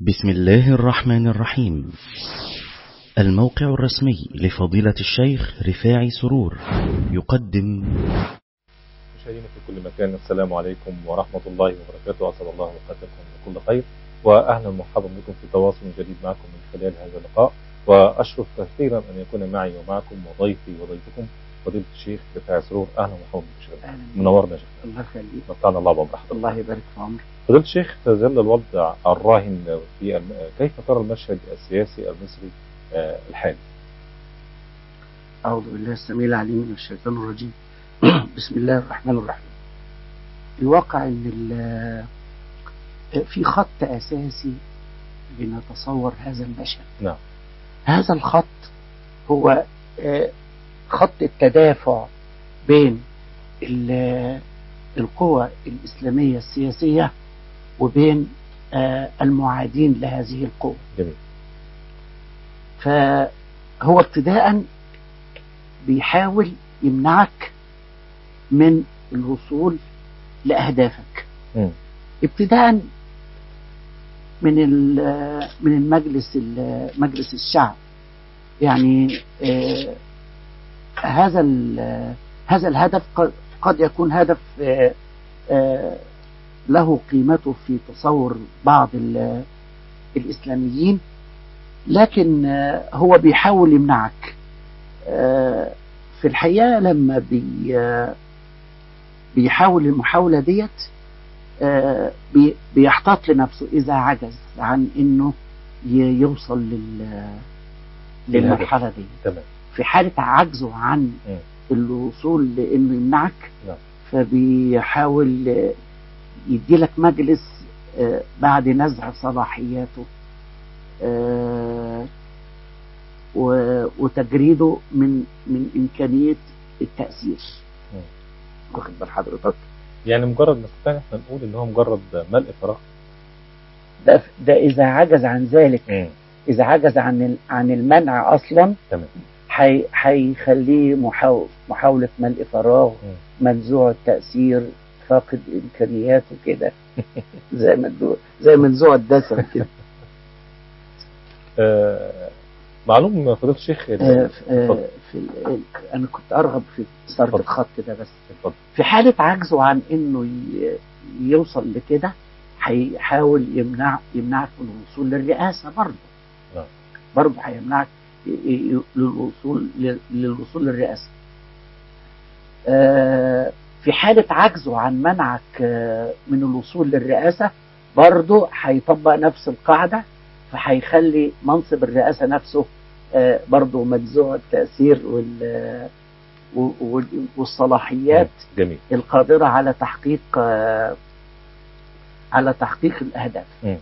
بسم الله الرحمن الرحيم الموقع الرسمي لفضيلة الشيخ رفاعي سرور يقدم مشاهدينا في كل مكان السلام عليكم ورحمة الله وبركاته أسأل الله أوقاتكم بكل خير وأهلا ومرحبا بكم في تواصل جديد معكم من خلال هذا اللقاء وأشرف كثيرا أن يكون معي ومعكم وضيفي وضيفكم فضيلة الشيخ رفاعي سرور أهلا ومرحبا بك شيخ أهلا. منورنا يا شيخ الله يخليك متعنا الله وبرحمته الله يبارك في عمرك فضيلة الشيخ تزال الوضع الراهن في الم... كيف ترى المشهد السياسي المصري آه، الحالي؟ أعوذ بالله السميع العليم من الشيطان الرجيم بسم الله الرحمن الرحيم الواقع أن ال- في خط أساسي بنتصور هذا المشهد نعم هذا الخط هو آه، خط التدافع بين ال- القوى الإسلامية السياسية وبين آه، المعادين لهذه القوة جميل فهو ابتداء بيحاول يمنعك من الوصول لأهدافك مم. ابتداء من ال- من المجلس ال- مجلس الشعب يعني آه، هذا ال- هذا الهدف قد- قد يكون هدف آه، آه، له قيمته في تصور بعض ال- الإسلاميين لكن آه، هو بيحاول يمنعك آه، في الحقيقة لما بي آه، بيحاول المحاولة ديت آه، بي- بيحتاط لنفسه إذا عجز عن إنه ي- يوصل لل للمرحلة دي تمام في حالة عجزه عن مم. الوصول لإنه يمنعك نعم. فبيحاول آه، يديلك مجلس آه، بعد نزع صلاحياته آه، و- وتجريده من من إمكانية التأثير مم. واخد بال حضرتك يعني مجرد نستطيع احنا نقول ان هو مجرد ملء فراغ ده ده إذا عجز عن ذلك إذا عجز عن ال- عن المنع أصلا تمام حي- هيخليه محاو- محاولة ملء فراغ مم. منزوع التأثير فاقد إمكانياته كده زي منزوع زي منزوع الدسم كده آه معلوم فضيلة الشيخ إن- آه، ف- آه، اتفضل في ال- ال- أنا كنت أرغب في سرد اتفضل. الخط ده بس اتفضل في حالة عجزه عن إنه ي- يوصل لكده هيحاول يمنع يمنعك من الوصول للرئاسة برضه نعم. برضه هيمنعك ي- ي- للوصول ل- للوصول للرئاسة آه، في حالة عجزه عن منعك آه، من الوصول للرئاسة برضه هيطبق نفس القاعدة فهيخلي منصب الرئاسة نفسه آه، برضه منزوع التأثير وال و- وال- والصلاحيات جميل القادرة على تحقيق آه، على تحقيق الأهداف مم.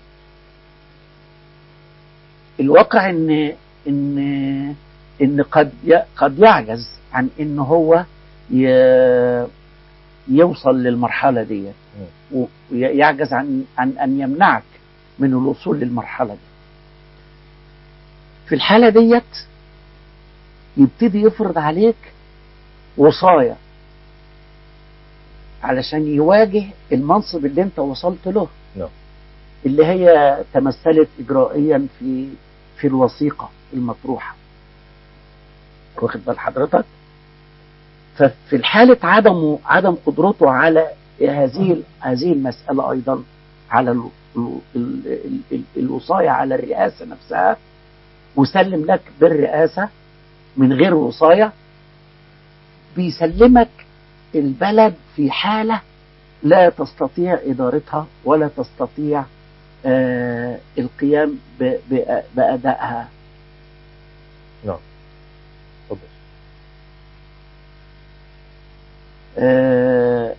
الواقع إن إن إن قد ي- قد يعجز عن إن هو ي- يوصل للمرحلة دي مم. ويعجز عن عن أن يمنعك من الوصول للمرحلة دي في الحالة ديت يبتدي يفرض عليك وصايا علشان يواجه المنصب اللي انت وصلت له نعم. اللي هي تمثلت اجرائيا في في الوثيقه المطروحه واخد بال حضرتك ففي الحالة عدم عدم قدرته على هذه هذه المسألة أيضا على ال- ال- ال- ال- الوصاية على الرئاسة نفسها وسلم لك بالرئاسة من غير وصاية بيسلمك البلد في حالة لا تستطيع إدارتها ولا تستطيع آه، القيام ب- ب- بأدائها نعم اتفضل آه،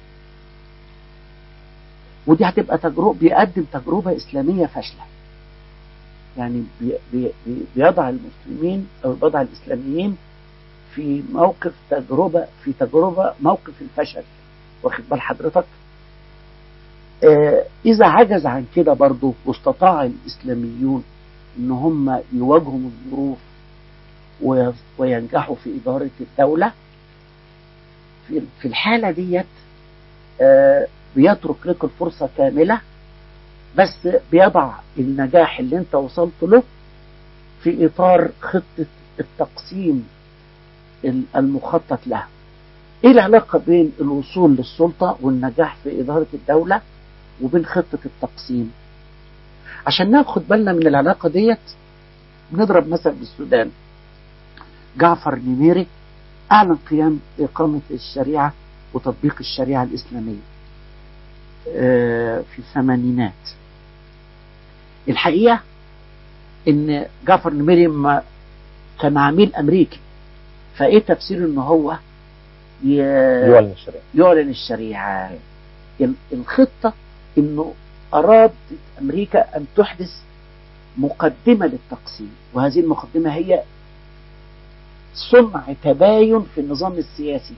ودي هتبقى تجربة بيقدم تجربة إسلامية فاشلة يعني بي بي بي- بيضع المسلمين أو بيضع الإسلاميين في موقف تجربة في تجربة موقف الفشل واخد بال حضرتك آه، إذا عجز عن كده برضه واستطاع الإسلاميون إن هم يواجهوا الظروف وي- وينجحوا في إدارة الدولة في في الحالة ديت آه، بيترك لك الفرصة كاملة بس بيضع النجاح اللي انت وصلت له في اطار خطة التقسيم المخطط لها ايه العلاقة بين الوصول للسلطة والنجاح في ادارة الدولة وبين خطة التقسيم عشان ناخد بالنا من العلاقة ديت بنضرب مثل بالسودان جعفر نميري اعلن قيام اقامة الشريعة وتطبيق الشريعة الاسلامية في الثمانينات الحقيقة ان جعفر نميري ما كان عميل امريكي فايه تفسير ان هو ي... يعلن الشريعة يعلن الشريعة الخطة انه اراد امريكا ان تحدث مقدمة للتقسيم وهذه المقدمة هي صنع تباين في النظام السياسي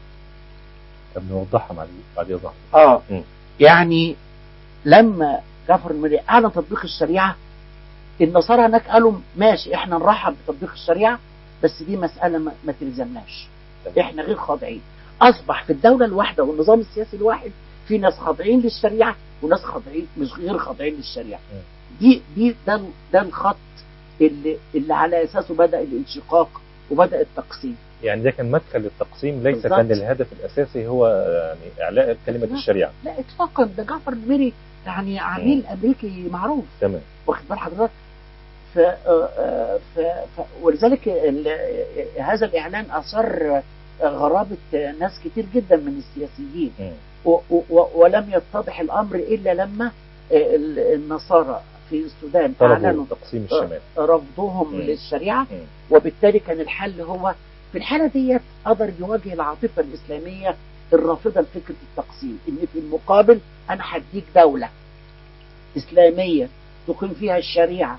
طب نوضحها بعد بعد يظهر اه م. يعني لما جعفر المري اعلن تطبيق الشريعه النصارى هناك قالوا ماشي احنا نرحب بتطبيق الشريعه بس دي مساله ما, ما تلزمناش احنا غير خاضعين اصبح في الدوله الواحده والنظام السياسي الواحد في ناس خاضعين للشريعه وناس خاضعين مش غير خاضعين للشريعه دي دي ده ده الخط اللي اللي على اساسه بدا الانشقاق وبدا التقسيم يعني ده كان مدخل للتقسيم ليس بالظبط. كان الهدف الاساسي هو يعني اعلاء كلمه لا. الشريعه لا اطلاقا ده جعفر الميري يعني عميل امريكي معروف تمام واخد بال حضرتك ف... آه، ف... ف... ولذلك ال... هذا الاعلان اثار غرابه ناس كتير جدا من السياسيين م. و... و... ولم يتضح الامر الا لما ال- النصارى في السودان طلبوا اعلنوا تقسيم الشمال رفضهم م. للشريعه م. وبالتالي كان الحل هو في الحاله ديت قدر يواجه العاطفه الاسلاميه الرافضه لفكره التقسيم ان في المقابل انا هديك دوله اسلاميه تقيم فيها الشريعه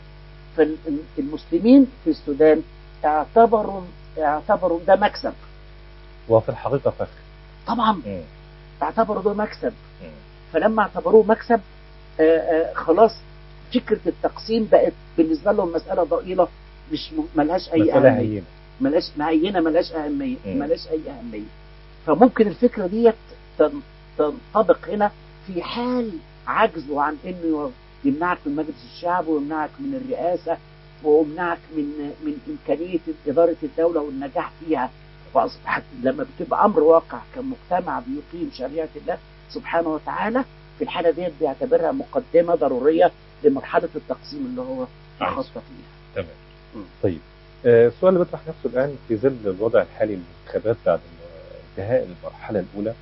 فالمسلمين في السودان اعتبروا اعتبروا ده مكسب وفي الحقيقه فخر طبعا م. اعتبروا ده مكسب م. فلما اعتبروه مكسب آه، آه، خلاص فكره التقسيم بقت بالنسبه لهم مساله ضئيله مش م- ملهاش اي مساله اهميه هينه ملاش معينه ملاش اهميه مم. ملاش اي اهميه فممكن الفكره ديت تن- تنطبق هنا في حال عجزه عن انه يمنعك من مجلس الشعب ويمنعك من الرئاسه ويمنعك من من امكانيه اداره الدوله والنجاح فيها واصبحت لما بتبقى امر واقع كمجتمع بيقيم شريعه الله سبحانه وتعالى في الحاله ديت بيعتبرها مقدمه ضروريه لمرحله التقسيم اللي هو عايز. خاصه فيها تمام م. طيب آه، السؤال اللي بيطرح نفسه الان في ظل الوضع الحالي للانتخابات بعد انتهاء المرحله الاولى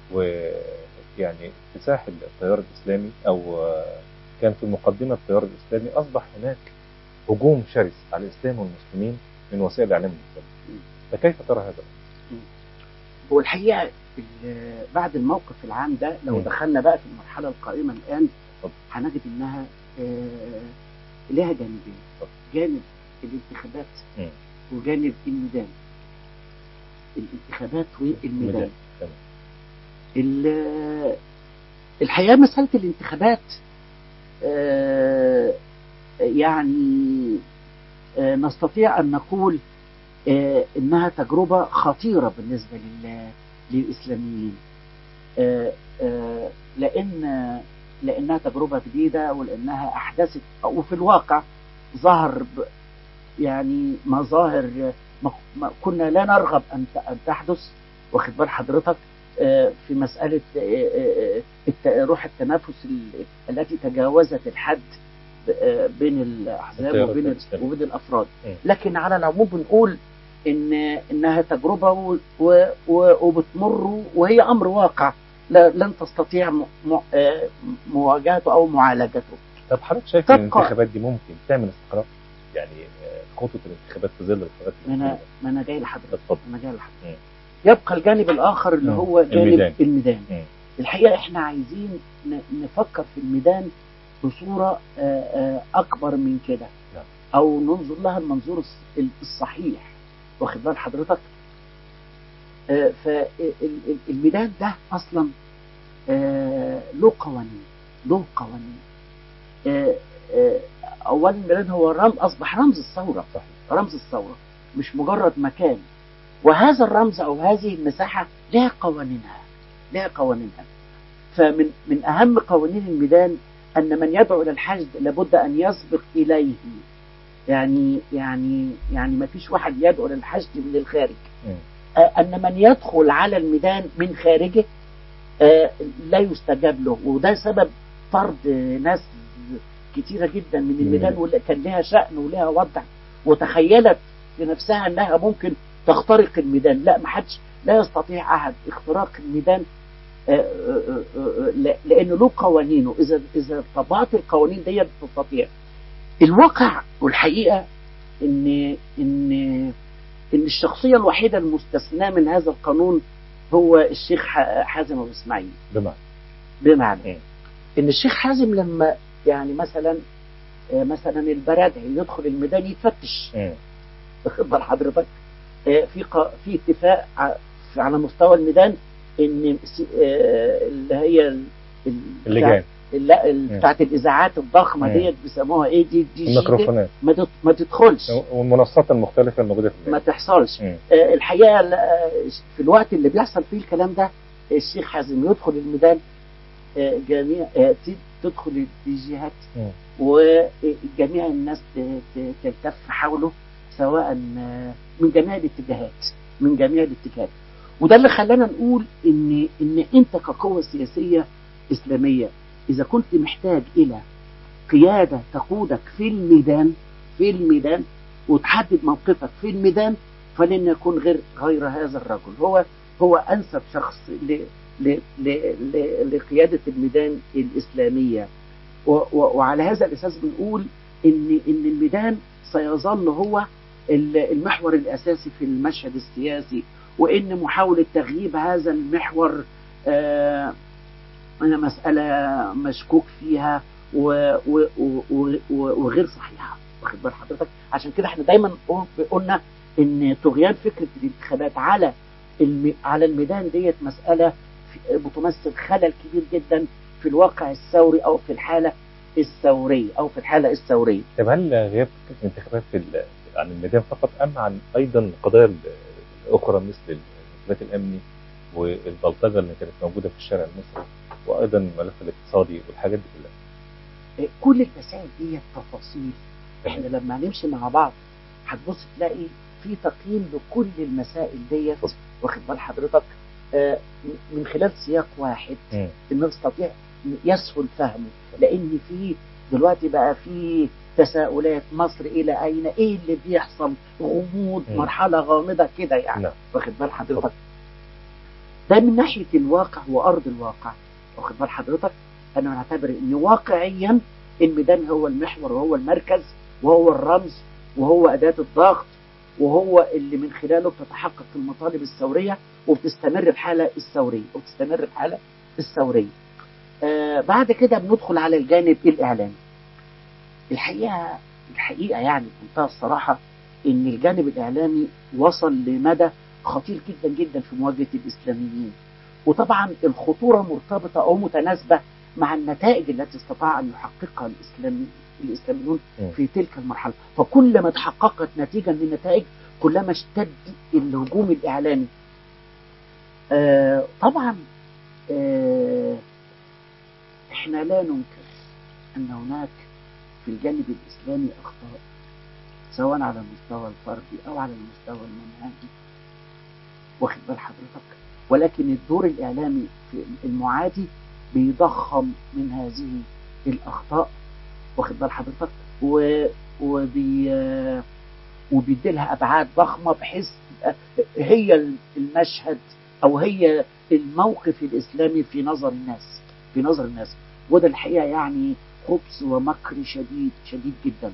ويعني اكتساح التيار الاسلامي او آه، كان في المقدمه التيار الاسلامي اصبح هناك هجوم شرس على الاسلام والمسلمين من وسائل الاعلام المختلفه فكيف ترى هذا؟ هو الحقيقه ال- بعد الموقف العام ده لو مم. دخلنا بقى في المرحله القائمه الان اتفضل. هنجد انها آه، لها جانبين اتفضل. جانب الانتخابات مم. وجانب الميدان الانتخابات والميدان ميدان. تمام. ال- الحقيقه مساله الانتخابات آه، يعني آه، نستطيع ان نقول آه، انها تجربه خطيره بالنسبه لل- للاسلاميين آه، آه، لان لانها تجربه جديده ولانها احدثت وفي الواقع ظهر ب- يعني مظاهر ما ما كنا لا نرغب ان ت- ان تحدث واخد بال حضرتك آه، في مساله آه، آه، الت- روح التنافس ال- التي تجاوزت الحد ب- آه، بين الاحزاب التيارات وبين ال- الإسلامية. وبين الافراد مم. لكن على العموم بنقول ان انها تجربه و- و- و- وبتمر وهي امر واقع لا- لن تستطيع م- م- آه، مواجهته او معالجته طب حضرتك شايف ان تبقى- الانتخابات دي ممكن تعمل استقرار؟ يعني آه، خطوه الانتخابات في ظل الانتخابات ما انا الأخيرة؟ ما انا جاي لحضرتك اتفضل انا جاي لحضرتك مم. يبقى الجانب الاخر اللي مم. هو جانب الميدان. الميدان, الميدان. مم. الحقيقه احنا عايزين ن- نفكر في الميدان بصوره آه، آه، اكبر من كده نعم. او ننظر لها المنظور الص- الصحيح واخد بال حضرتك فالميدان ده اصلا آه، له قوانين له قوانين آه، آه، اولا الميدان هو رمز اصبح رمز الثوره صحيح رمز الثورة مش مجرد مكان وهذا الرمز أو هذه المساحة لها قوانينها لها قوانينها فمن من أهم قوانين الميدان أن من يدعو إلى الحشد لابد أن يسبق إليه يعني يعني يعني ما فيش واحد يدعو للحشد من الخارج مم. آه، أن من يدخل على الميدان من خارجه آه، لا يستجاب له وده سبب طرد ناس كتيرة جدا من الميدان مم. واللي كان لها شأن ولها وضع وتخيلت في نفسها أنها ممكن تخترق الميدان لا ما حدش لا يستطيع أحد اختراق الميدان آه، آه، آه، آه، لا- لأنه له قوانينه إذا إذا طبقت القوانين دي تستطيع الواقع والحقيقة إن إن إن الشخصية الوحيدة المستثناة من هذا القانون هو الشيخ ح- حازم أبو إسماعيل بمعنى بمعنى مم. إن الشيخ حازم لما يعني مثلا آه، مثلا البرادعي يدخل الميدان يتفتش مم. واخد بال حضرتك آه، في ق- في اتفاق ع- في- على مستوى الميدان ان س- آه، اللي هي ال- ال- اللجان لا ال- مم. بتاعت الاذاعات الضخمه مم. ديت بيسموها ايه دي دي جي دي الميكروفونات ما تت- ما تدخلش والمنصات المختلفة الموجودة في ما اللجان تحصلش مم. آه، الحقيقه ال- آه، في الوقت اللي بيحصل فيه الكلام ده الشيخ حازم يدخل الميدان آه، جميع آه، ت- تدخل الديجيهات مم. وجميع الناس ت- ت- تلتف حوله سواء آه، من جميع الاتجاهات من جميع الاتجاهات وده اللي خلانا نقول ان ان انت كقوه سياسيه اسلاميه اذا كنت محتاج الى قياده تقودك في الميدان في الميدان وتحدد موقفك في الميدان فلن يكون غير غير هذا الرجل هو هو انسب شخص ل ل ل ل لقياده الميدان الاسلاميه و و وعلى هذا الاساس بنقول ان ان الميدان سيظل هو ال- المحور الاساسي في المشهد السياسي وان محاوله تغييب هذا المحور آه مساله مشكوك فيها و و و و وغير صحيحه واخد بال حضرتك عشان كده احنا دايما قل- قلنا ان طغيان فكره الانتخابات على الم... على الميدان ديت مساله في- بتمثل خلل كبير جدا في الواقع الثوري او في الحاله الثوريه او في الحاله الثوريه طب هل غياب فكرة الانتخابات في ال- عن الميدان فقط أم عن أيضا القضايا ال- الأخرى مثل الانتخابات الأمني والبلطجة اللي كانت موجودة في الشارع المصري وأيضا الملف الاقتصادي والحاجات دي كلها إيه، كل المسائل دي تفاصيل احنا لما هنمشي مع بعض هتبص تلاقي في تقييم لكل المسائل ديت واخد بال حضرتك آه، من خلال سياق واحد مم. انه يستطيع يسهل فهمه لان في دلوقتي بقى في تساؤلات مصر الى اين ايه اللي بيحصل غموض مم. مرحله غامضه كده يعني نعم. واخد بال حضرتك ده من ناحيه الواقع وارض الواقع واخد بال حضرتك انا بعتبر ان واقعيا الميدان هو المحور وهو المركز وهو الرمز وهو اداه الضغط وهو اللي من خلاله بتتحقق المطالب الثوريه وبتستمر الحاله الثوريه وبتستمر الحاله الثوريه. آه بعد كده بندخل على الجانب الاعلامي. الحقيقه الحقيقه يعني بمنتهى الصراحه ان الجانب الاعلامي وصل لمدى خطير جدا جدا في مواجهه الاسلاميين. وطبعا الخطوره مرتبطه او متناسبه مع النتائج التي استطاع ان يحققها الاسلامي الاسلاميون مم. في تلك المرحله، فكلما تحققت نتيجه من النتائج كلما اشتد الهجوم الاعلامي. آه طبعا آه احنا لا ننكر ان هناك في الجانب الاسلامي اخطاء سواء على المستوى الفردي او على المستوى المنهجي واخد بال حضرتك ولكن الدور الاعلامي في المعادي بيضخم من هذه الاخطاء واخد بال حضرتك و وبي وبيدي لها ابعاد ضخمه بحيث تبقى هي المشهد او هي الموقف الاسلامي في نظر الناس في نظر الناس وده الحقيقه يعني خبث ومكر شديد شديد جدا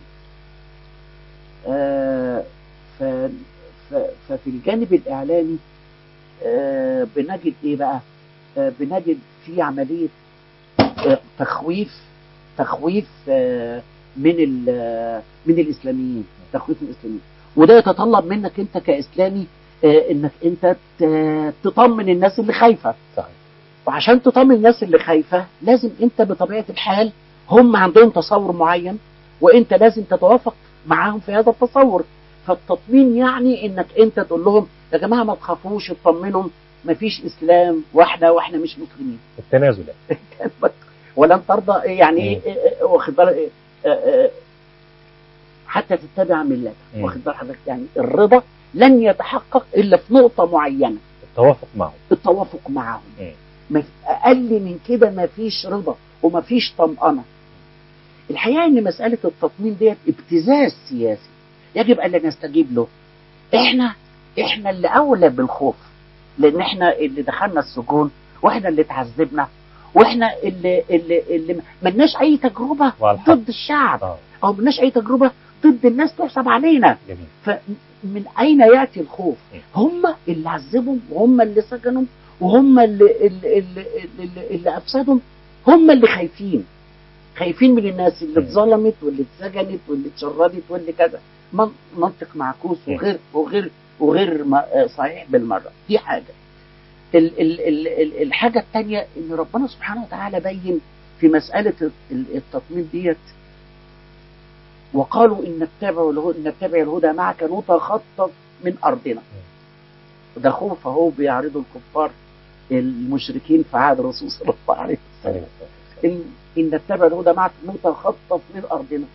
آه ف ف ففي الجانب الاعلامي آه بنجد ايه بقى آه بنجد في عمليه آه تخويف تخويف آه من ال- من الاسلاميين تخويف من الاسلاميين وده يتطلب منك انت كاسلامي آه، انك انت ت- تطمن الناس اللي خايفه صحيح وعشان تطمن الناس اللي خايفه لازم انت بطبيعه الحال هم عندهم تصور معين وانت لازم تتوافق معاهم في هذا التصور فالتطمين يعني انك انت تقول لهم يا جماعه ما تخافوش اطمنوا مفيش اسلام واحنا واحنا مش مسلمين التنازل يعني. ولن ترضى يعني مم. إيه- إيه- واخد بالك إيه، آه، آه، حتى تتبع ملته مم. واخد بال حضرتك يعني الرضا لن يتحقق الا في نقطه معينه التوافق معه التوافق معهم مم. ما في- اقل من كده ما فيش رضا وما فيش طمأنة الحقيقه ان مساله التطمين ديت ابتزاز سياسي يجب الا نستجيب له احنا احنا اللي اولى بالخوف لان احنا اللي دخلنا السجون واحنا اللي اتعذبنا واحنا اللي اللي اللي ملناش اي تجربه وعلى الحق. ضد الشعب اه او ملناش اي تجربه ضد الناس تحسب علينا جميل فمن اين ياتي الخوف؟ هم اللي عذبهم وهم اللي سجنوا وهم اللي اللي, اللي, اللي, اللي افسدهم هم اللي خايفين خايفين من الناس اللي مم. اتظلمت واللي اتسجنت واللي اتشردت واللي كذا من- منطق معكوس مم. وغير وغير وغير ما- آه، صحيح بالمره دي حاجه ال ال ال ال الحاجه الثانيه ان ربنا سبحانه وتعالى بين في مساله ال- التطمين ديت وقالوا ان نتبع الهدى نتبع الهدى معك نتخطف من ارضنا ده خوف اهو بيعرضوا الكفار المشركين في عهد الرسول صلى الله عليه وسلم عليه الصلاة والسلام. إن, إن نتبع الهدى معك نتخطف من أرضنا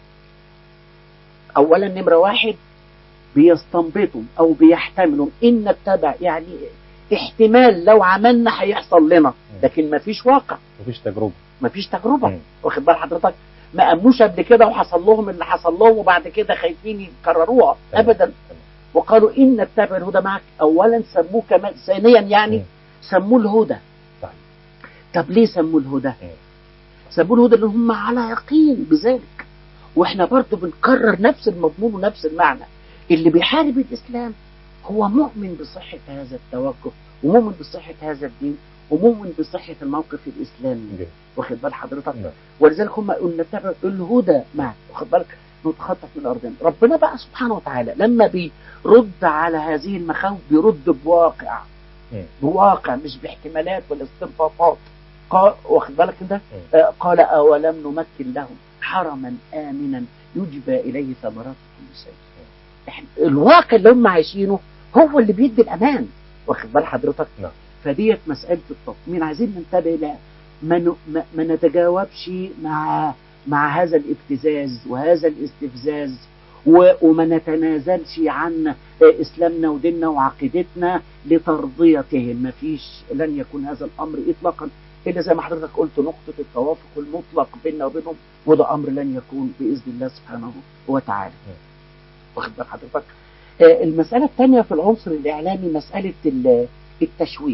أولا نمرة واحد بيستنبطوا أو بيحتملوا إن نتبع يعني احتمال لو عملنا هيحصل لنا لكن مفيش واقع مفيش تجربة مفيش تجربة مم. واخد بال حضرتك ما أمنوش قبل كده وحصل لهم اللي حصل لهم وبعد كده خايفين يكرروها تمام. أبدا تمام. وقالوا إن نتبع الهدى معك أولا سموه كمان ثانيا يعني مم. سموه الهدى صحيح. طب ليه سموه الهدى؟ مم. سموه الهدى لان هم على يقين بذلك واحنا برضو بنكرر نفس المضمون ونفس المعنى اللي بيحارب الاسلام هو مؤمن بصحة هذا التوجه ومؤمن بصحة هذا الدين ومؤمن بصحة الموقف الإسلامي جميل. واخد بال حضرتك نعم. ولذلك هم قلنا نتبع الهدى معك واخد بالك نتخطف من أرضنا ربنا بقى سبحانه وتعالى لما بيرد على هذه المخاوف بيرد بواقع مم. بواقع مش باحتمالات ولا استنباطات قال واخد بالك انت مم. آه، قال أولم نمكن لهم حرما آمنا يجبى إليه ثمرات كل شيء إحنا الواقع اللي هم عايشينه هو اللي بيدي الأمان واخد بال حضرتك نعم. فديت مسألة التطمين عايزين ننتبه لها ما, ن- ما, ما نتجاوبش مع مع هذا الابتزاز وهذا الاستفزاز و- وما نتنازلش عن آه، اسلامنا وديننا وعقيدتنا لترضيتهم ما فيش لن يكون هذا الامر اطلاقا الا زي ما حضرتك قلت نقطه التوافق المطلق بيننا وبينهم وده امر لن يكون باذن الله سبحانه وتعالى. واخد بال حضرتك؟ آه، المساله الثانيه في العنصر الاعلامي مساله ال- التشويه.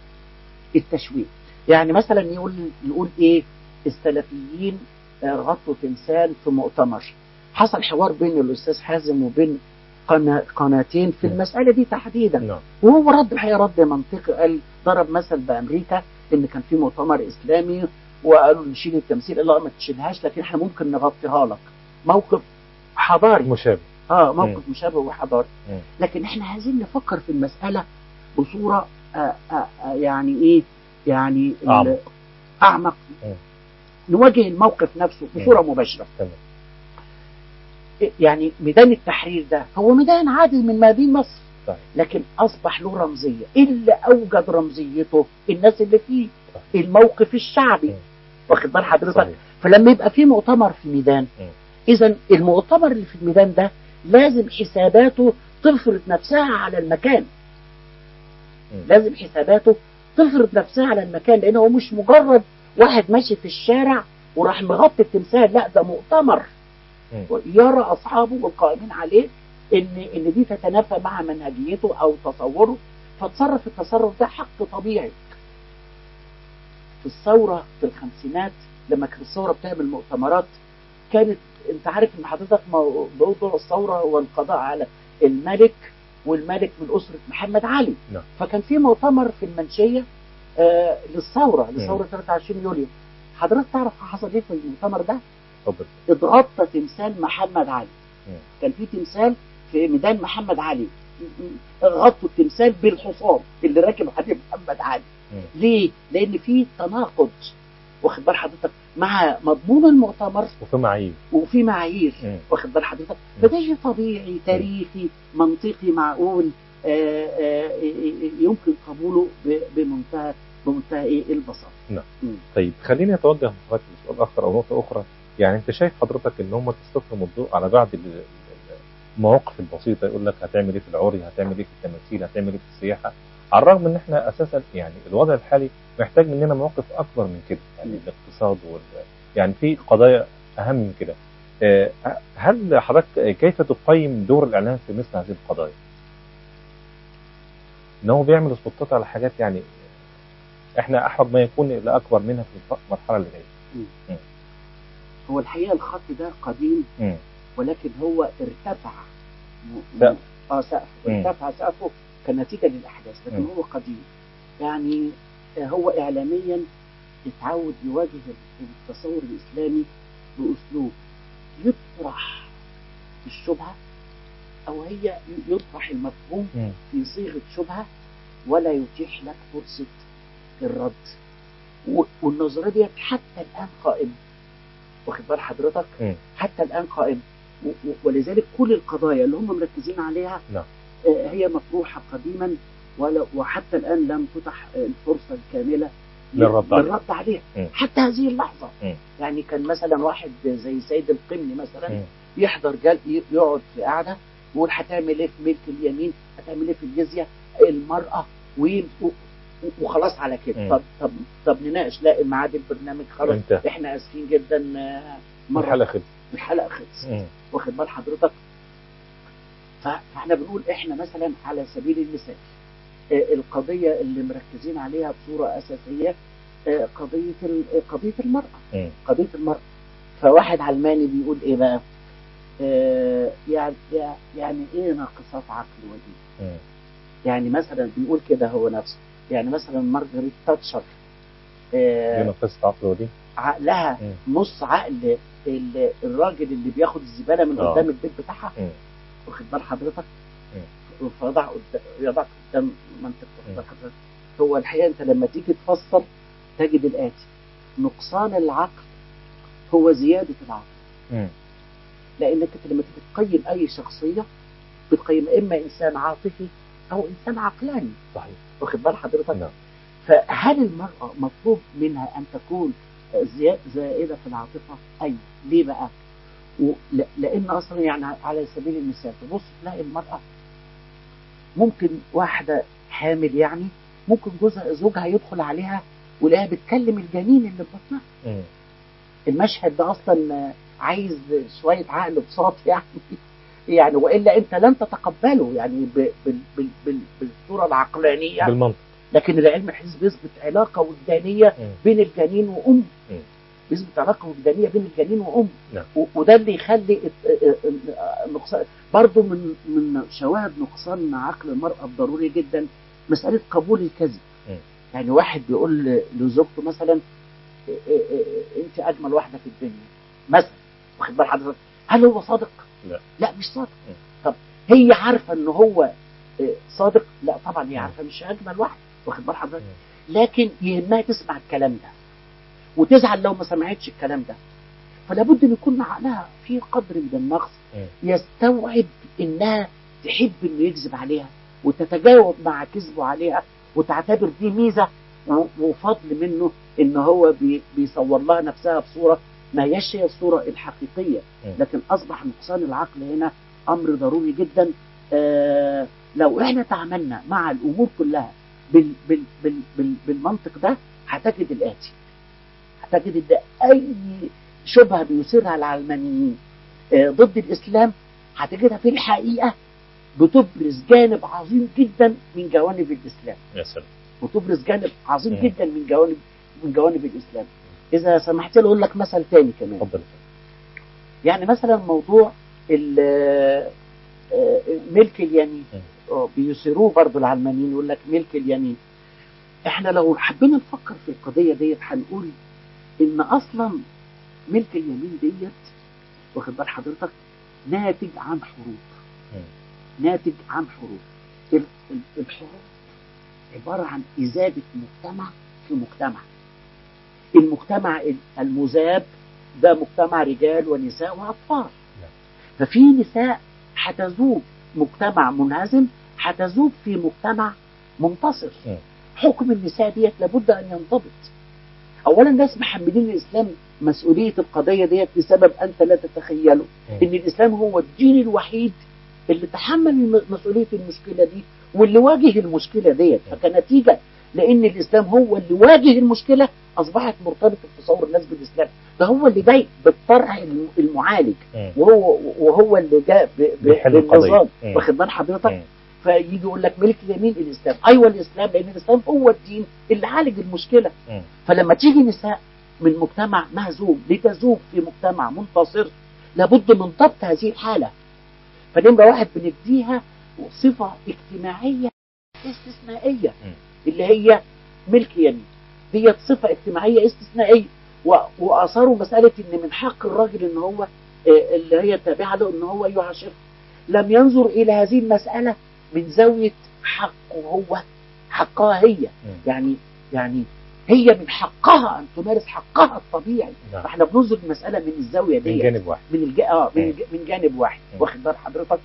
التشويه. يعني مثلا يقول يقول ايه السلفيين آه، غطوا تمثال في مؤتمر. حصل حوار بين الاستاذ حازم وبين قنا- قناتين في م. المساله دي تحديدا. نعم وهو رد الحقيقه رد منطقي قال ضرب مثل بامريكا ان كان في مؤتمر اسلامي وقالوا نشيل التمثيل قال لا ما تشيلهاش لكن احنا ممكن نغطيها لك موقف حضاري مشابه اه موقف مشابه وحضاري مم. لكن احنا عايزين نفكر في المساله بصوره آه آه آه يعني ايه يعني ال- أعمق. اعمق مم. نواجه الموقف نفسه بصوره مباشره تمام يعني ميدان التحرير ده هو ميدان عادي من ميادين مصر صحيح. لكن اصبح له رمزيه اللي اوجد رمزيته الناس اللي فيه صحيح. الموقف الشعبي مم. واخد بال حضرتك صحيح فلما يبقى في مؤتمر في ميدان مم. اذا المؤتمر اللي في الميدان ده لازم حساباته تفرض نفسها على المكان مم. لازم حساباته تفرض نفسها على المكان لانه هو مش مجرد واحد ماشي في الشارع وراح مغطي التمثال لا ده مؤتمر مم. يرى اصحابه والقائمين عليه ان ان دي تتنافى مع منهجيته او تصوره فتصرف التصرف ده حق طبيعي في الثوره في الخمسينات لما كانت الثوره بتعمل مؤتمرات كانت انت عارف ان حضرتك مو- موضوع الثوره هو القضاء على الملك والملك من اسره محمد علي نعم. فكان في مؤتمر في المنشيه آه للثوره لثوره مم. 23 يوليو حضرتك تعرف حصل ايه في المؤتمر ده؟ اتفضل اتغطى تمثال محمد علي مم. كان في تمثال في ميدان محمد علي غطوا التمثال بالحصان اللي راكب عليه محمد علي مم. ليه؟ لان في تناقض واخد بال حضرتك مع مضمون المؤتمر وفي معايير وفي معايير مم. واخد بال حضرتك مم. فده شيء طبيعي تاريخي منطقي معقول آه، آه، يمكن قبوله ب- بمنتهى بمنتهى ايه البساطه نعم. مم. طيب خليني اتوجه مع حضرتك لسؤال اخر او نقطه اخرى يعني انت شايف حضرتك ان هم تستخدموا الضوء على بعض ال- ال- المواقف البسيطه يقول لك هتعمل ايه في العري هتعمل ايه في التماثيل هتعمل ايه في السياحه على الرغم ان احنا اساسا يعني الوضع الحالي محتاج مننا مواقف اكبر من كده يعني مم. الاقتصاد وال يعني في قضايا اهم من كده آه، هل حضرتك كيف تقيم دور الاعلام في مثل هذه القضايا؟ ان هو بيعمل سبوتات على حاجات يعني احنا احرج ما يكون لاكبر منها في المرحله اللي جايه. هو الحقيقه الخط ده قديم مم. ولكن هو ارتفع م- سقف. اه سقف مم. ارتفع سقفه كنتيجه للاحداث لكن مم. هو قديم يعني آه، هو اعلاميا اتعود يواجه التصور الاسلامي باسلوب يطرح الشبهه او هي يطرح المفهوم مم. في صيغه شبهه ولا يتيح لك فرصه الرد و- والنظريه دي حتى الان قائمه واخد بال حضرتك مم. حتى الان قائمه و- و- ولذلك كل القضايا اللي هم مركزين عليها نعم. آه، هي مطروحه قديما ولا وحتى الان لم تتح الفرصه الكامله للرد عليها. للرد عليها مم. حتى هذه اللحظه مم. يعني كان مثلا واحد زي سيد القمني مثلا مم. يحضر جل يقعد في قعده يقول هتعمل ايه في ملك اليمين هتعمل ايه في الجزيه المراه و- و- وخلاص على كده مم. طب طب طب نناقش لا ميعاد البرنامج خلاص انتهى. احنا اسفين جدا آه، مره الحلقه خلصت. الحلقه خلصت مم. واخد بال حضرتك ف- فاحنا بنقول احنا مثلا على سبيل المثال آه، القضيه اللي مركزين عليها بصوره اساسيه آه، قضيه ال- آه، قضيه المراه مم. قضيه المراه فواحد علماني بيقول ايه بقى آه، يعني يعني ايه ناقصات عقل ودين مم. يعني مثلا بيقول كده هو نفسه يعني مثلا مارجريت تاتشر دي آه، نقصة عقل ودي عقلها مم. نص عقل ال- الراجل اللي بياخد الزباله من آه. قدام البيت بتاعها مم. واخد بال حضرتك فيضع قدام يضع قدام منطقه واخد بال حضرتك هو الحقيقه انت لما تيجي تفسر تجد الاتي نقصان العقل هو زياده العقل مم. لانك انت لما تيجي تقيم اي شخصيه بتقيم اما انسان عاطفي او انسان عقلاني صحيح واخد بال حضرتك نعم. فهل المرأة مطلوب منها أن تكون زي- زائدة في العاطفة؟ أيوة ليه بقى؟ و- ل- لأن أصلا يعني على سبيل المثال تبص تلاقي المرأة ممكن واحدة حامل يعني ممكن جوزها زوجها يدخل عليها ولاقيها بتكلم الجنين اللي في بطنها مم. المشهد ده أصلا عايز شوية عقل بساط يعني يعني وإلا أنت لن تتقبله يعني ب- بال- بال- بال- بالصورة العقلانية بالمنطق لكن العلم الحديث بيثبت علاقه وجدانيه مم. بين الجنين وام مم. بيثبت علاقه وجدانيه بين الجنين وام نعم. و- وده اللي يخلي الت- اه- اه- نقصان برضه من من شواهد نقصان عقل المراه الضروري جدا مساله قبول الكذب مم. يعني واحد بيقول ل- لزوجته مثلا اه- اه- اه- انت اجمل واحده في الدنيا مثلا واخد بال حضرتك هل هو صادق؟ لا. لا مش صادق مم. طب هي عارفه ان هو اه، صادق؟ لا طبعا هي مم. عارفه مش اجمل واحد واخد بال حضرتك؟ مم. لكن يهمها تسمع الكلام ده وتزعل لو ما سمعتش الكلام ده فلا بد ان يكون عقلها في قدر من النقص مم. يستوعب انها تحب انه يكذب عليها وتتجاوب مع كذبه عليها وتعتبر دي ميزه و- وفضل منه ان هو بي- بيصور لها نفسها بصوره ما هيش هي الصوره الحقيقيه مم. لكن اصبح نقصان العقل هنا امر ضروري جدا آه لو احنا تعاملنا مع الامور كلها بال بال بال بال بالمنطق ده هتجد الاتي هتجد ان اي شبهه بيثيرها العلمانيين آه، ضد الاسلام هتجدها في الحقيقه بتبرز جانب عظيم جدا من جوانب الاسلام يا سلام وتبرز جانب عظيم مم. جدا من جوانب من جوانب الاسلام اذا سمحت لي اقول لك مثل تاني كمان اتفضل يعني مثلا موضوع ال- آه، ملك اليمين مم. آه، بيثيروه برضو العلمانيين يقول لك ملك اليمين احنا لو حبينا نفكر في القضيه ديت هنقول ان اصلا ملك اليمين ديت واخد بال حضرتك ناتج عن حروب مم. ناتج عن حروب ال- ال- الحروب عباره عن ازاده مجتمع في مجتمع المجتمع ال- المذاب ده مجتمع رجال ونساء واطفال نعم. ففي نساء هتذوب مجتمع منهزم هتذوب في مجتمع منتصر مم. حكم النساء ديت لابد ان ينضبط اولا الناس محملين الاسلام مسؤوليه القضيه ديت لسبب انت لا تتخيله مم. ان الاسلام هو الدين الوحيد اللي تحمل الم- مسؤوليه المشكله دي واللي واجه المشكله ديت فكنتيجه لان الاسلام هو اللي واجه المشكله اصبحت مرتبطه في تصور الناس بالاسلام ده هو اللي جاي بالطرح الم- المعالج مم. وهو وهو اللي جاء ب- ب- بيحل القضية. بالنظام مم. واخد بال حضرتك مم. فيجي يقول لك ملك اليمين الاسلام ايوه الاسلام لان الاسلام هو الدين اللي عالج المشكله مم. فلما تيجي نساء من مجتمع مهزوم لتذوب في مجتمع منتصر لابد من ضبط هذه الحاله فنمره واحد بنديها صفه اجتماعيه استثنائيه مم. اللي هي ملك يمين ديت صفه اجتماعيه استثنائيه و- واثاروا مساله ان من حق الراجل ان هو آه، اللي هي تابعه له ان هو يعاشر لم ينظر الى هذه المساله من زاويه حقه هو حقها هي مم. يعني يعني هي من حقها ان تمارس حقها الطبيعي نعم. فاحنا بننظر المساله من الزاويه من دي جانب واحد من الج... اه من, مم. الج... من جانب واحد مم. واخد بال حضرتك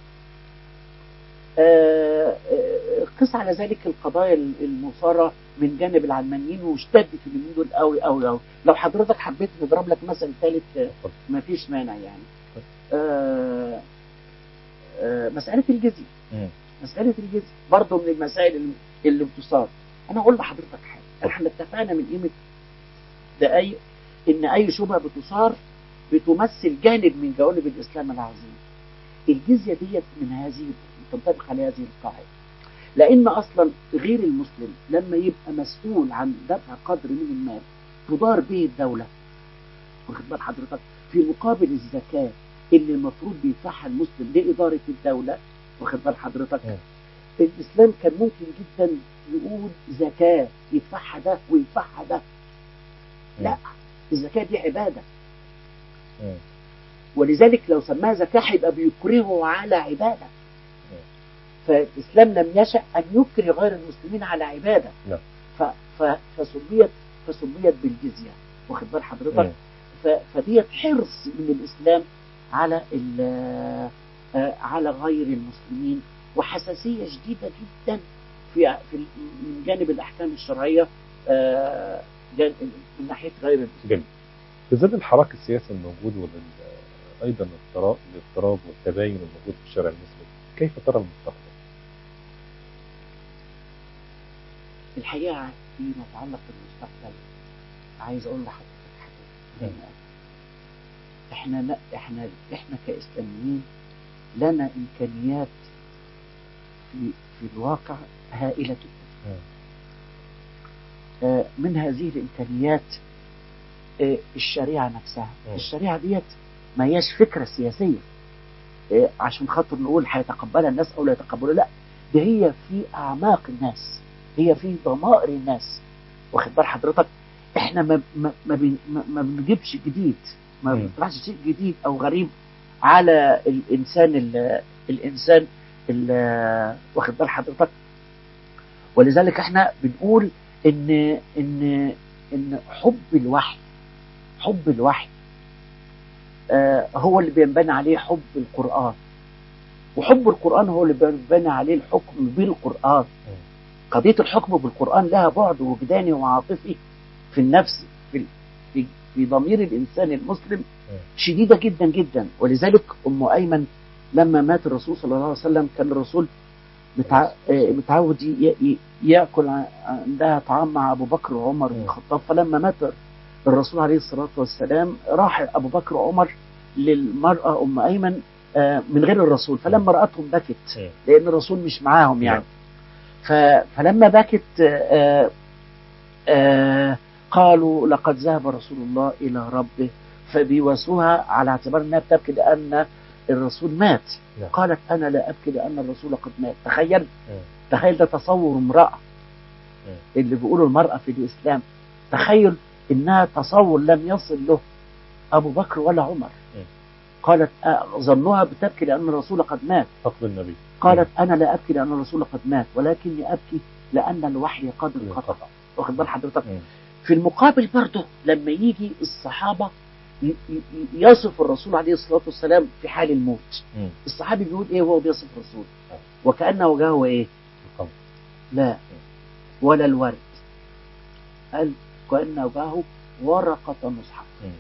آه، آه، قس على ذلك القضايا المثارة من جانب العلمانيين واشتدت اليومين دول قوي قوي قوي لو حضرتك حبيت نضرب لك مثل ثالث آه، اتفضل. ما فيش مانع يعني آه، آه، مسألة الجزية مم. مسألة الجزية برضه من المسائل اللي- اللي بتصار أنا أقول لحضرتك حاجة احنا اتفقنا من قيمة دقايق إن أي شبهة بتصار بتمثل جانب من جوانب الإسلام العظيم الجزية ديت من هذه تنطبق على هذه القاعدة لأن أصلا غير المسلم لما يبقى مسؤول عن دفع قدر من المال تدار به الدولة واخد بال حضرتك في مقابل الزكاة اللي المفروض بيدفعها المسلم لإدارة الدولة واخد بال حضرتك مم. الإسلام كان ممكن جدا يقول زكاة يدفعها ده ويدفعها ده لا الزكاة دي عبادة مم. ولذلك لو سماها زكاة هيبقى بيكرهه على عبادة فالإسلام لم يشأ أن يكره غير المسلمين على عبادة نعم. ف ف فسميت فسميت بالجزية واخد بال حضرتك مم. ف- فديت حرص من الإسلام على ال- آه، على غير المسلمين وحساسية شديدة جدا في في ال- من جانب الأحكام الشرعية آه، جان- من ناحية غير المسلمين جميل في ظل الحراك السياسي الموجود وال ايضا الاضطراب الاضطراب والتباين الموجود في الشارع المسلم كيف ترى المستقبل؟ الحقيقة فيما يتعلق بالمستقبل عايز أقول لحضرتك حاجة مهمة أوي. إحنا لا إحنا إحنا كإسلاميين لنا إمكانيات في في الواقع هائلة جدا. مم. آه، من هذه الإمكانيات آه، الشريعة نفسها مم. الشريعة ديت ما هياش فكرة سياسية آه، عشان خاطر نقول هيتقبلها الناس أو لا يتقبلها لا ده هي في أعماق الناس هي في ضمائر الناس واخد بال حضرتك احنا ما ما ما, بن- ما, ما بنجيبش جديد ما مم. بنطلعش شيء جديد او غريب على الانسان ال الانسان ال- واخد بال حضرتك ولذلك احنا بنقول ان ان ان حب الوحي حب الوحي آه هو اللي بينبني عليه حب القرآن وحب القرآن هو اللي بينبني عليه الحكم بالقرآن قضية الحكم بالقرآن لها بعد وجداني وعاطفي في النفس في في, في ضمير الإنسان المسلم شديدة جدا جدا ولذلك أم أيمن لما مات الرسول صلى الله عليه وسلم كان الرسول متع... آه، متعود ي... ي... يأكل ع- عندها طعام مع أبو بكر وعمر بن مم. الخطاب فلما مات الرسول عليه الصلاة والسلام راح أبو بكر وعمر للمرأة أم أيمن آه، من غير الرسول فلما رأتهم بكت مم. لأن الرسول مش معاهم يعني نعم. ف... فلما بكت آه، آه، قالوا لقد ذهب رسول الله إلى ربه فبيواسوها على اعتبار أنها بتبكي لأن الرسول مات نعم. قالت أنا لا أبكي لأن الرسول قد مات تخيل مم. تخيل ده تصور امرأة مم. اللي بيقولوا المرأة في الإسلام تخيل إنها تصور لم يصل له أبو بكر ولا عمر مم. قالت آه، ظنوها بتبكي لأن الرسول قد مات فقد النبي قالت أنا لا أبكي لأن الرسول قد مات ولكني أبكي لأن الوحي قد انقطع انقطع. واخد بال حضرتك مم. في المقابل برضه لما يجي الصحابة ي- ي- يصف الرسول عليه الصلاة والسلام في حال الموت مم. الصحابي بيقول ايه وهو بيصف الرسول آه. وكأنه وجهه ايه القمر. لا ولا الورد قال كأن وجهه ورقة مصحف مم.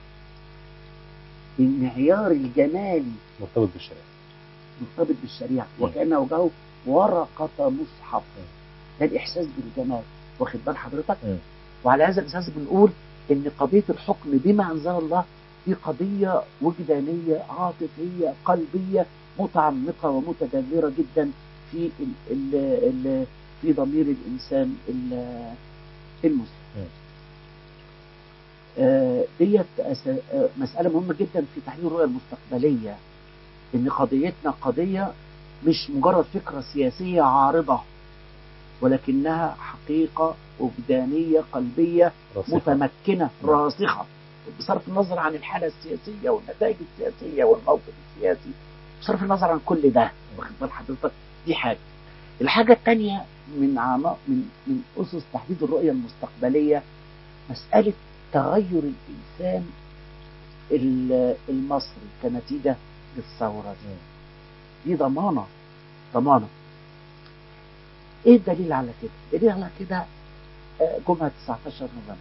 المعيار الجمالي مرتبط بالشريعة مرتبط بالشريعة مم. وكأن وجهه ورقة مصحف ده الإحساس بالجمال واخد بال حضرتك مم. وعلى هذا الأساس بنقول إن قضية الحكم بما أنزل الله دي قضية وجدانية عاطفية قلبية متعمقة ومتجذرة جدا في ال ال ال في ضمير الإنسان ال- المسلم مم. آه، ديت أس- آه، مسألة مهمة جدا في تحليل الرؤية المستقبلية إن قضيتنا قضية مش مجرد فكرة سياسية عارضة ولكنها حقيقة وجدانية قلبية راسخة. متمكنة نعم. راسخة بصرف النظر عن الحالة السياسية والنتائج السياسية والموقف السياسي بصرف النظر عن كل ده واخد بال حضرتك دي حاجة الحاجة الثانية من عماق من من أسس تحديد الرؤية المستقبلية مسألة تغير الإنسان ال- المصري كنتيجة للثورة دي مم. دي ضمانة ضمانة ايه الدليل على كده الدليل على كده آه، جمعة 19 نوفمبر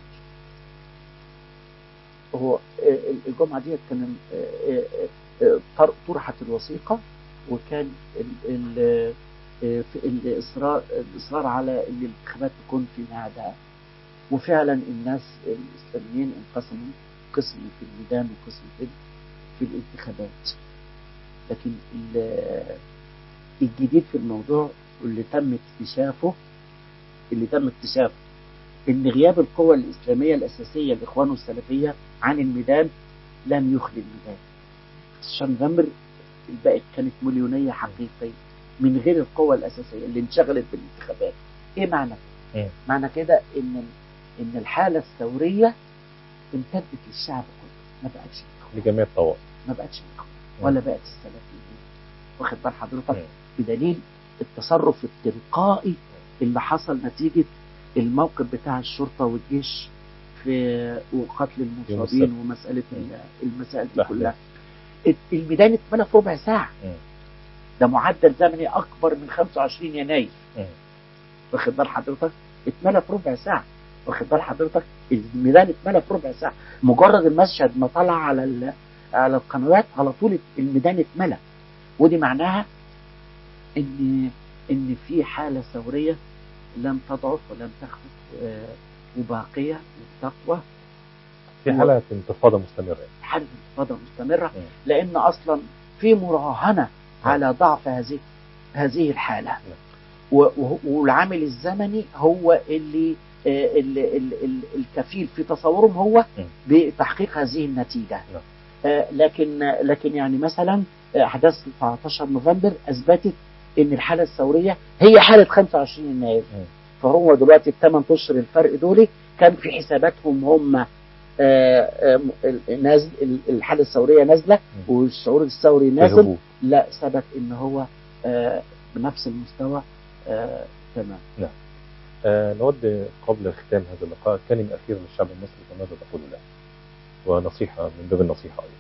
هو آه، الجمعة دي كان آه، آه، آه، طر- طرحت الوثيقة وكان ال- ال- آه، في الإصرار الإصرار على إن الانتخابات تكون في ميعادها وفعلا الناس الإسلاميين انقسموا قسم في الميدان وقسم في في الانتخابات لكن ال- الجديد في الموضوع واللي تم اكتشافه اللي تم اكتشافه ان غياب القوى الاسلاميه الاساسيه الاخوان والسلفيه عن الميدان لم يخلي الميدان 19 نوفمبر الباقي كانت مليونيه حقيقيه من غير القوى الاساسيه اللي انشغلت بالانتخابات ايه معنى كده؟ مم. معنى كده ان ان الحاله الثوريه امتدت للشعب كله ما بقتش الإخوان، لجميع الطوائف ما بقتش الإخوان، مم. ولا بقت السلفيين واخد بال حضرتك مم. بدليل التصرف التلقائي اللي حصل نتيجة الموقف بتاع الشرطة والجيش في وقتل المصابين السبت. ومسألة ال- المسائل دي الأحداث. كلها ات- الميدان اتملى في ربع ساعة مم. ده معدل زمني أكبر من 25 يناير مم. واخد بال حضرتك اتملى في ربع ساعة واخد بال حضرتك الميدان اتملى في ربع ساعة مجرد المشهد ما طلع على ال- على القنوات على طول الميدان اتملى ودي معناها ان ان في حالة ثورية لم تضعف ولم تخفت آه، وباقية وتقوى في حالة انتفاضة مستمرة حالة انتفاضة مستمرة مم. لأن أصلا في مراهنة على ضعف هذه هذه الحالة و- و- والعامل الزمني هو اللي آه، اللي- اللي- اللي- الكفيل في تصورهم هو م. بتحقيق هذه النتيجة نعم. آه، لكن لكن يعني مثلا آه، أحداث 19 نوفمبر أثبتت إن الحالة الثورية هي حالة 25 يناير مم. فهو دلوقتي الثمان أشهر الفرق دول كان في حساباتهم هم آه، آه، ال- نازل ال- الحالة الثورية نازلة مم. والشعور الثوري في نازل هبوط. لا ثبت ان هو آه، بنفس المستوى آه، تمام آه نود قبل ختام هذا اللقاء كلمة أخيرة للشعب المصري فماذا تقول له؟ ونصيحة من باب النصيحة أيضا.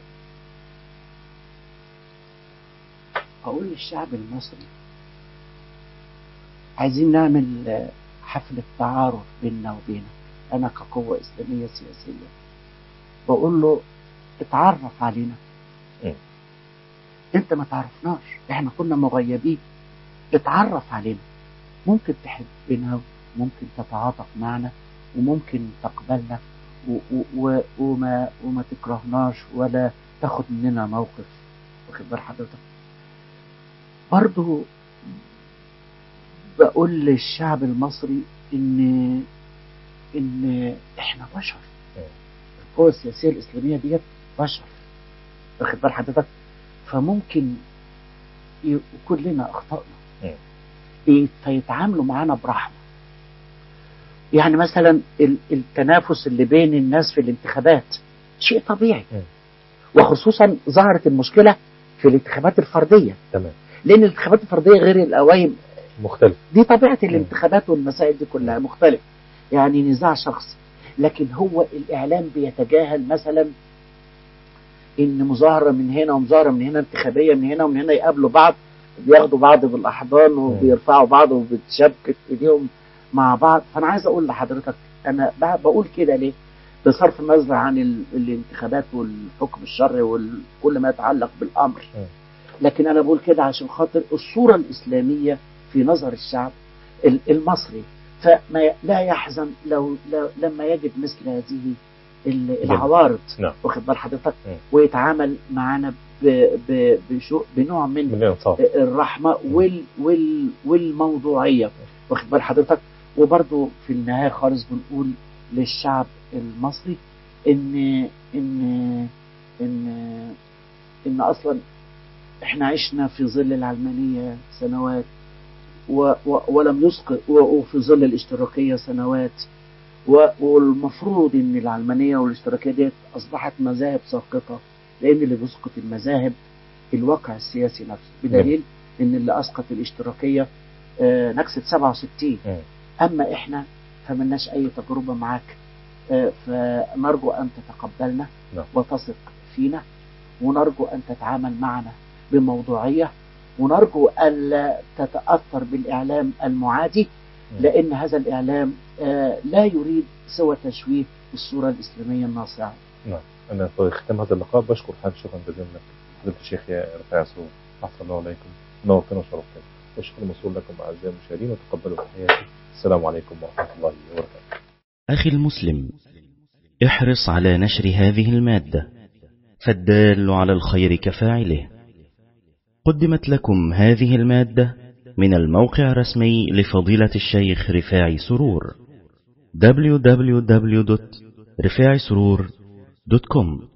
اقول للشعب المصري عايزين نعمل آه، حفلة تعارف بيننا وبينك انا كقوة اسلامية سياسية بقول له اتعرف علينا م. انت ما تعرفناش احنا كنا مغيبين اتعرف علينا ممكن تحبنا وممكن تتعاطف معنا وممكن تقبلنا و و و وما وما تكرهناش ولا تاخد مننا موقف واخد بال حضرتك برضو بقول للشعب المصري ان ان احنا بشر القوى السياسيه الاسلاميه ديت بشر واخد بال حضرتك فممكن ي- يكون لنا اخطائنا مم. ي- فيتعاملوا معانا برحمه يعني مثلا ال- التنافس اللي بين الناس في الانتخابات شيء طبيعي مم. وخصوصا ظهرت المشكله في الانتخابات الفرديه تمام لان الانتخابات الفرديه غير الاوائم مختلف دي طبيعه الانتخابات والمسائل دي كلها مختلف يعني نزاع شخصي لكن هو الاعلام بيتجاهل مثلا ان مظاهره من هنا ومظاهره من هنا انتخابيه من هنا ومن هنا يقابلوا بعض بياخدوا بعض بالاحضان وبيرفعوا بعض وبتشبكت ايديهم مع بعض فانا عايز اقول لحضرتك انا ب- بقول كده ليه بصرف النظر عن ال- الانتخابات والحكم الشرعي وكل ما يتعلق بالامر م. لكن انا بقول كده عشان خاطر الصوره الاسلاميه في نظر الشعب ال- المصري فما ي- لا يحزن لو, لو لما يجد مثل هذه ال- العوارض نعم. واخد بال حضرتك م. ويتعامل معانا ب- ب- بشو- بنوع من من الانصاف الرحمه وال وال والموضوعيه واخد بال حضرتك وبرضو في النهايه خالص بنقول للشعب المصري ان ان ان ان اصلا احنا عشنا في ظل العلمانيه سنوات و و ولم يسقط و- وفي ظل الاشتراكيه سنوات و- والمفروض ان العلمانيه والاشتراكيه ديت اصبحت مذاهب ساقطه لان اللي بيسقط المذاهب الواقع السياسي نفسه بدليل ان اللي اسقط الاشتراكيه آه، نكسه 67 مم. اما احنا فملناش اي تجربه معاك آه، فنرجو ان تتقبلنا نعم. وتثق فينا ونرجو ان تتعامل معنا بموضوعيه ونرجو الا تتاثر بالاعلام المعادي مم. لان هذا الاعلام آه، لا يريد سوى تشويه الصوره الاسلاميه الناصعه انا في ختام هذا اللقاء بشكر حضرتك شكرا جزيلا لك فضيله الشيخ يا رفاعي سرور احسن الله عليكم نورتنا وشرفتنا والشكر موصول لكم اعزائي المشاهدين وتقبلوا تحياتي السلام عليكم ورحمه الله وبركاته أخي المسلم احرص على نشر هذه المادة فالدال على الخير كفاعله قدمت لكم هذه المادة من الموقع الرسمي لفضيلة الشيخ رفاعي سرور www.رفاعي سرور دوت كوم